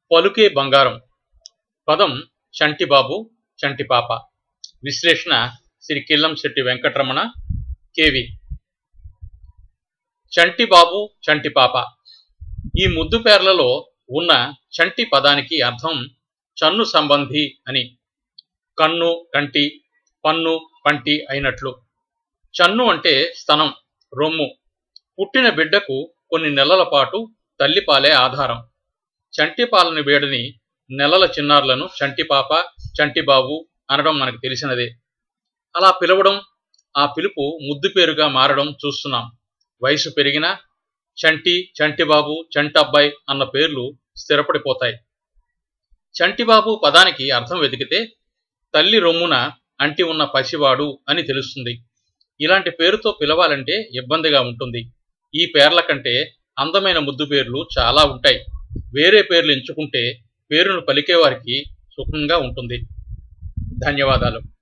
పలుకే బంగారం పదం చంటిబాబు చంటిపాప విశ్లేషణ శ్రీ కిల్లం శెట్టి వెంకటరమణ కేవి చంటిబాబు చంటిపాప ఈ ముద్దు పేర్లలో ఉన్న చంటి పదానికి అర్థం చన్ను సంబంధి అని కన్ను కంటి పన్ను పంటి అయినట్లు చన్ను అంటే స్తనం రొమ్ము పుట్టిన బిడ్డకు కొన్ని నెలల పాటు తల్లిపాలే ఆధారం చంటి పాలని వేడిని నెలల చిన్నారులను చంటిపాప చంటిబాబు అనడం మనకు తెలిసినదే అలా పిలవడం ఆ పిలుపు ముద్దు పేరుగా మారడం చూస్తున్నాం వయసు పెరిగినా చంటి చంటిబాబు చంటబ్బాయి అన్న పేర్లు స్థిరపడిపోతాయి చంటిబాబు పదానికి అర్థం వెతికితే తల్లి రొమ్మున అంటి ఉన్న పసివాడు అని తెలుస్తుంది ఇలాంటి పేరుతో పిలవాలంటే ఇబ్బందిగా ఉంటుంది ఈ పేర్ల కంటే అందమైన ముద్దు పేర్లు చాలా ఉంటాయి వేరే పేర్లు ఎంచుకుంటే పేరును పలికేవారికి సుఖంగా ఉంటుంది ధన్యవాదాలు